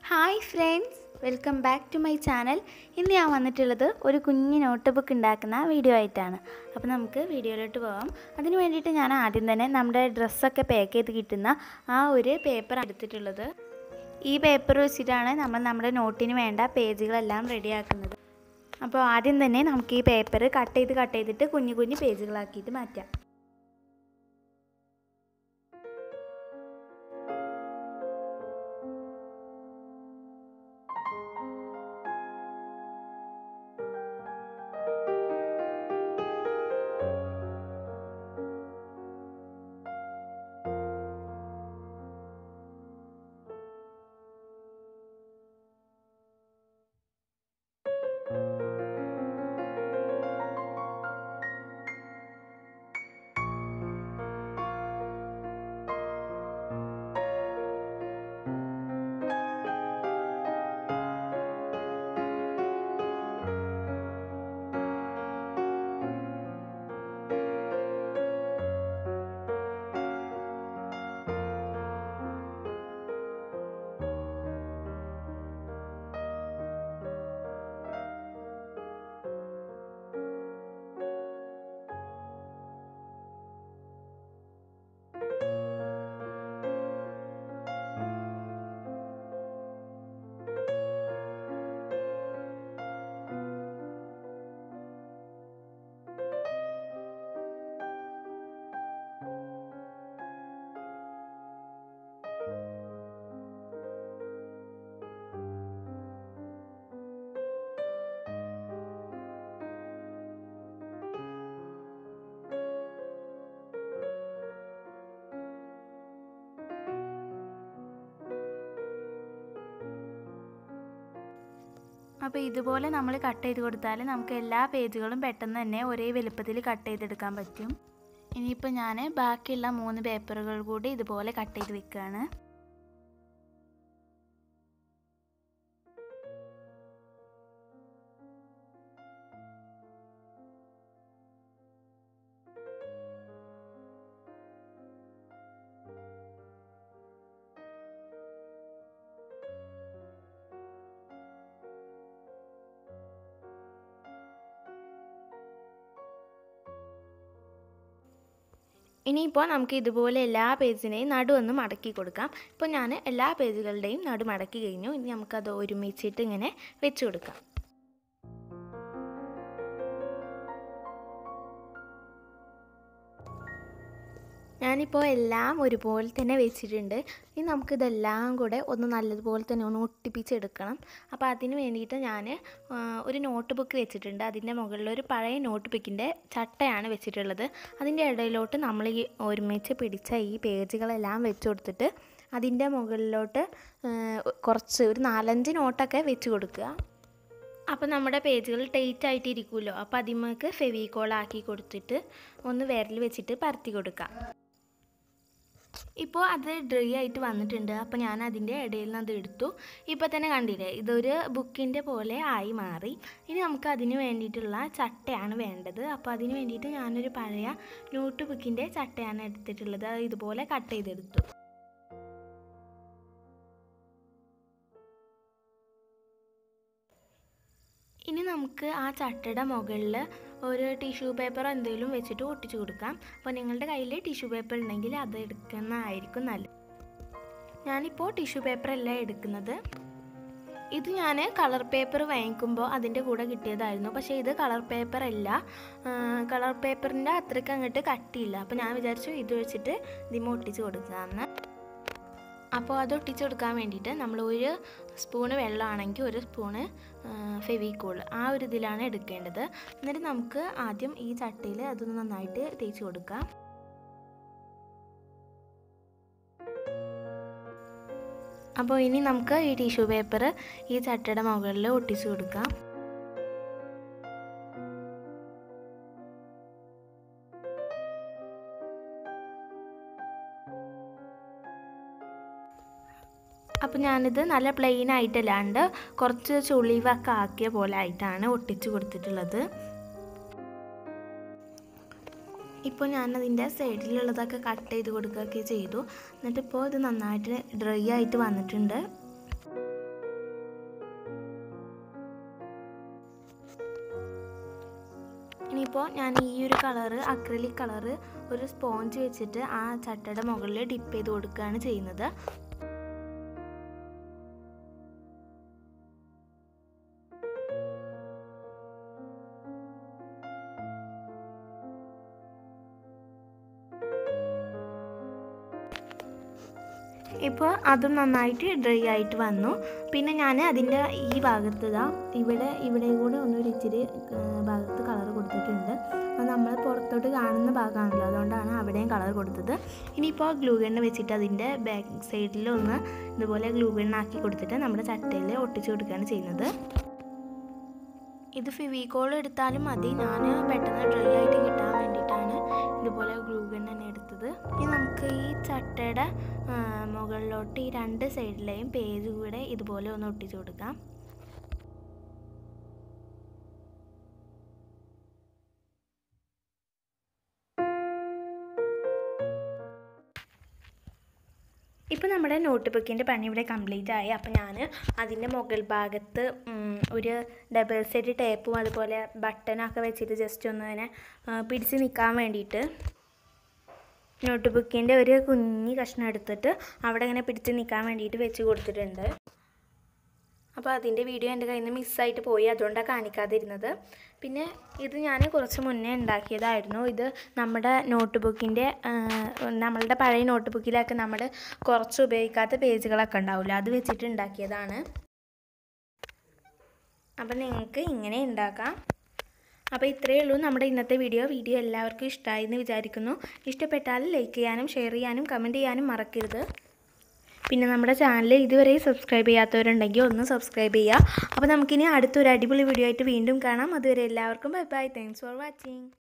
hi friends welcome back to my channel ഇന്ന് ഞാൻ വന്നിട്ടുള്ളത് ഒരു കുഞ്ഞ് നോട്ട് ബുക്ക് ഉണ്ടാക്കുന്ന വീഡിയോ ആയിട്ടാണ് അപ്പോൾ നമുക്ക് വീഡിയോയിലോട്ട് പോകാം അതിന് വേണ്ടിയിട്ട് ഞാൻ ആദ്യം തന്നെ നമ്മുടെ ഡ്രസ്സൊക്കെ പാക്ക് ചെയ്ത് കിട്ടുന്ന ആ ഒരു പേപ്പർ എടുത്തിട്ടുള്ളത് ഈ പേപ്പർ വെച്ചിട്ടാണ് നമ്മൾ നമ്മുടെ നോട്ടിന് വേണ്ട പേജുകളെല്ലാം റെഡിയാക്കുന്നത് അപ്പോൾ ആദ്യം തന്നെ നമുക്ക് ഈ പേപ്പർ കട്ട് ചെയ്ത് കട്ട് ചെയ്തിട്ട് കുഞ്ഞു കുഞ്ഞു പേജുകളാക്കിയിട്ട് മാറ്റാം അപ്പോൾ ഇതുപോലെ നമ്മൾ കട്ട് ചെയ്ത് കൊടുത്താൽ നമുക്ക് എല്ലാ പേജുകളും പെട്ടെന്ന് തന്നെ ഒരേ വലുപ്പത്തിൽ കട്ട് ചെയ്തെടുക്കാൻ പറ്റും ഇനിയിപ്പോൾ ഞാൻ ബാക്കിയുള്ള മൂന്ന് പേപ്പറുകൾ കൂടി ഇതുപോലെ കട്ട് ചെയ്ത് വെക്കുകയാണ് ഇനിയിപ്പോൾ നമുക്ക് ഇതുപോലെ എല്ലാ പേജിനെയും നടുവൊന്ന് മടക്കി കൊടുക്കാം ഇപ്പോൾ ഞാൻ എല്ലാ പേജുകളുടെയും നടു മടക്കി കഴിഞ്ഞു ഇനി നമുക്കത് ഒരുമിച്ചിട്ട് ഇങ്ങനെ വെച്ച് കൊടുക്കാം ഞാനിപ്പോൾ എല്ലാം ഒരുപോലെ തന്നെ വെച്ചിട്ടുണ്ട് ഇനി നമുക്കിതെല്ലാം കൂടെ ഒന്ന് നല്ലതുപോലെ തന്നെ ഒന്ന് ഒട്ടിപ്പിച്ചെടുക്കണം അപ്പോൾ അതിന് വേണ്ടിയിട്ട് ഞാൻ ഒരു നോട്ട് ബുക്ക് വെച്ചിട്ടുണ്ട് അതിൻ്റെ മുകളിൽ ഒരു പഴയ നോട്ട് ബുക്കിൻ്റെ ചട്ടയാണ് വെച്ചിട്ടുള്ളത് അതിൻ്റെ ഇടയിലോട്ട് നമ്മൾ ഈ ഒരുമിച്ച് പിടിച്ച ഈ പേജുകളെല്ലാം വെച്ച് കൊടുത്തിട്ട് അതിൻ്റെ മുകളിലോട്ട് കുറച്ച് ഒരു നാലഞ്ച് നോട്ടൊക്കെ വെച്ച് കൊടുക്കുക അപ്പോൾ നമ്മുടെ പേജുകൾ ടൈറ്റ് ആയിട്ട് ഇരിക്കുമല്ലോ അപ്പോൾ അതിമേക്ക് ഫെവിക്കോൾ ആക്കി കൊടുത്തിട്ട് ഒന്ന് വിരൽ വെച്ചിട്ട് പരത്തി കൊടുക്കാം ഇപ്പോൾ അത് ഡ്രൈ ആയിട്ട് വന്നിട്ടുണ്ട് അപ്പോൾ ഞാൻ അതിൻ്റെ ഇടയിൽ നിന്ന് അത് എടുത്തു ഇപ്പോൾ തന്നെ കണ്ടില്ലേ ഇതൊരു ബുക്കിൻ്റെ പോലെ ആയി മാറി ഇനി നമുക്ക് അതിന് വേണ്ടിയിട്ടുള്ള ചട്ടയാണ് വേണ്ടത് അപ്പോൾ അതിന് വേണ്ടിയിട്ട് ഞാനൊരു പഴയ നോട്ട് ബുക്കിൻ്റെ ചട്ടയാണ് എടുത്തിട്ടുള്ളത് അത് ഇതുപോലെ കട്ട് ചെയ്തെടുത്തു ഇനി നമുക്ക് ആ ചട്ടയുടെ മുകളിൽ ഒരു ടിഷ്യൂ പേപ്പറോ എന്തെങ്കിലും വെച്ചിട്ട് ഒട്ടിച്ചു കൊടുക്കാം അപ്പോൾ നിങ്ങളുടെ കയ്യിൽ ടിഷ്യൂ പേപ്പർ ഉണ്ടെങ്കിൽ അത് എടുക്കുന്നതായിരിക്കും നല്ലത് ഞാനിപ്പോൾ ടിഷ്യൂ പേപ്പർ അല്ല എടുക്കുന്നത് ഇത് ഞാൻ കളർ പേപ്പർ വാങ്ങിക്കുമ്പോൾ അതിൻ്റെ കൂടെ കിട്ടിയതായിരുന്നു പക്ഷേ ഇത് കളർ പേപ്പർ അല്ല കളർ പേപ്പറിൻ്റെ അത്രയ്ക്ക് അങ്ങോട്ട് കട്ടിയില്ല അപ്പോൾ ഞാൻ വിചാരിച്ചു ഇത് വെച്ചിട്ട് ഇതിമ ഒട്ടിച്ച് കൊടുക്കാമെന്ന് അപ്പോൾ അത് ഒട്ടിച്ചു കൊടുക്കാൻ വേണ്ടിയിട്ട് നമ്മൾ ഒരു സ്പൂണ് വെള്ളമാണെങ്കിൽ ഒരു സ്പൂണ് ഫെവിക്കോൾ ആ ഒരു ഇതിലാണ് എടുക്കേണ്ടത് എന്നിട്ട് നമുക്ക് ആദ്യം ഈ ചട്ടിയിൽ അതൊന്ന് നന്നായിട്ട് തേച്ച് കൊടുക്കാം അപ്പോൾ ഇനി നമുക്ക് ഈ ടിഷ്യൂ പേപ്പർ ഈ ചട്ടയുടെ മുകളിൽ ഒട്ടിച്ചു കൊടുക്കാം അപ്പോൾ ഞാനിത് നല്ല പ്ലെയിൻ ആയിട്ടല്ലാണ്ട് കുറച്ച് ചുളിവൊക്കെ ആക്കിയ പോലെ ആയിട്ടാണ് ഒട്ടിച്ച് കൊടുത്തിട്ടുള്ളത് ഇപ്പോൾ ഞാനതിൻ്റെ സൈഡിലുള്ളതൊക്കെ കട്ട് ചെയ്ത് കൊടുക്കുകയൊക്കെ ചെയ്തു എന്നിട്ടിപ്പോൾ ഇത് നന്നായിട്ട് ഡ്രൈ ആയിട്ട് വന്നിട്ടുണ്ട് അപ്പോൾ ഞാൻ ഈ ഒരു കളറ് അക്രലിക് കളറ് ഒരു സ്പോഞ്ച് വെച്ചിട്ട് ആ ചട്ടയുടെ മുകളിൽ ഡിപ്പ് ചെയ്ത് കൊടുക്കുകയാണ് ചെയ്യുന്നത് ഇപ്പോൾ അതും നന്നായിട്ട് ഡ്രൈ ആയിട്ട് വന്നു പിന്നെ ഞാൻ അതിൻ്റെ ഈ ഭാഗത്ത് ഇതാ ഇവിടെ ഇവിടെ കൂടെ ഒന്നൊരു ഇച്ചിരി ആ, ഭാഗത്ത് കളർ കൊടുത്തിട്ടുണ്ട് അത് നമ്മൾ പുറത്തോട്ട് കാണുന്ന ഭാഗമാണല്ലോ അതുകൊണ്ടാണ് അവിടെയും കളർ കൊടുത്തത് ഇനിയിപ്പോൾ ഗ്ലൂ ഗണ്ണ് വെച്ചിട്ട് അതിൻ്റെ ബാക്ക് സൈഡിൽ ഒന്ന് ഇതുപോലെ ഗ്ലൂ ഗണ്ണാക്കി കൊടുത്തിട്ട് നമ്മുടെ ചട്ടയിൽ ഒട്ടിച്ചു കൊടുക്കുകയാണ് ചെയ്യുന്നത് ഇത് ഫിവിക്കോൾ എടുത്താലും മതി ഞാൻ പെട്ടെന്ന് ഡ്രൈ ആയിട്ട് കിട്ടാൻ വേണ്ടിയിട്ടാണ് ഇതുപോലെ ഗ്ലൂ ഗൺ തന്നെ എടുത്തത് ഇനി നമുക്ക് ഈ ചട്ടയുടെ ആ, മുകളിലോട്ട് ഈ രണ്ട് സൈഡിലെയും പേജ് കൂടെ ഇതുപോലെ ഒന്ന് ഒട്ടിച്ചു കൊടുക്കാം ഇപ്പോൾ നമ്മുടെ നോട്ട് ബുക്കിൻ്റെ പണി ഇവിടെ കംപ്ലീറ്റ് ആയി അപ്പോൾ ഞാൻ അതിൻ്റെ മുകൾ ഭാഗത്ത് ഉം, ഒരു ഡബിൾ സൈഡ് ടേപ്പും അതുപോലെ ബട്ടനൊക്കെ വെച്ചിട്ട് ജസ്റ്റ് ഒന്ന് ഇങ്ങനെ ആ, പിടിച്ച് നിൽക്കാൻ വേണ്ടിയിട്ട് നോട്ട് ബുക്കിൻ്റെ ഒരു കുഞ്ഞി കഷ്ണം എടുത്തിട്ട് അവിടെ ഇങ്ങനെ പിടിച്ച് നിൽക്കാൻ വേണ്ടിയിട്ട് വെച്ച് കൊടുത്തിട്ടുണ്ട് അപ്പോൾ അതിൻ്റെ വീഡിയോ എൻ്റെ കയ്യിൽ നിന്ന് മിസ്സായിട്ട് പോയി അതുകൊണ്ടാണ് കാണിക്കാതിരുന്നത് പിന്നെ ഇത് ഞാൻ കുറച്ച് മുന്നേ ഉണ്ടാക്കിയതായിരുന്നു ഇത് നമ്മുടെ നോട്ട് ബുക്കിൻ്റെ നമ്മളുടെ പഴയ നോട്ട് ബുക്കിലൊക്കെ നമ്മൾ കുറച്ച് ഉപയോഗിക്കാത്ത പേജുകളൊക്കെ ഉണ്ടാവില്ല അത് വെച്ചിട്ട് ഉണ്ടാക്കിയതാണ് അപ്പം നിങ്ങൾക്ക് ഇങ്ങനെ ഉണ്ടാക്കാം അപ്പോൾ ഇത്രയേ ഉള്ളൂ നമ്മുടെ ഇന്നത്തെ വീഡിയോ വീഡിയോ എല്ലാവർക്കും ഇഷ്ടമായി എന്ന് വിചാരിക്കുന്നു ഇഷ്ടപ്പെട്ടാൽ ലൈക്ക് ചെയ്യാനും ഷെയർ ചെയ്യാനും കമൻറ്റ് ചെയ്യാനും മറക്കരുത് പിന്നെ നമ്മുടെ ചാനൽ ഇതുവരെ സബ്സ്ക്രൈബ് ചെയ്യാത്തവരുണ്ടെങ്കിൽ ഒന്ന് സബ്സ്ക്രൈബ് ചെയ്യുക അപ്പോൾ നമുക്കിനി അടുത്തൊരു അടിപൊളി വീഡിയോ ആയിട്ട് വീണ്ടും കാണാം അതുവരെ എല്ലാവർക്കും bye bye thanks for watching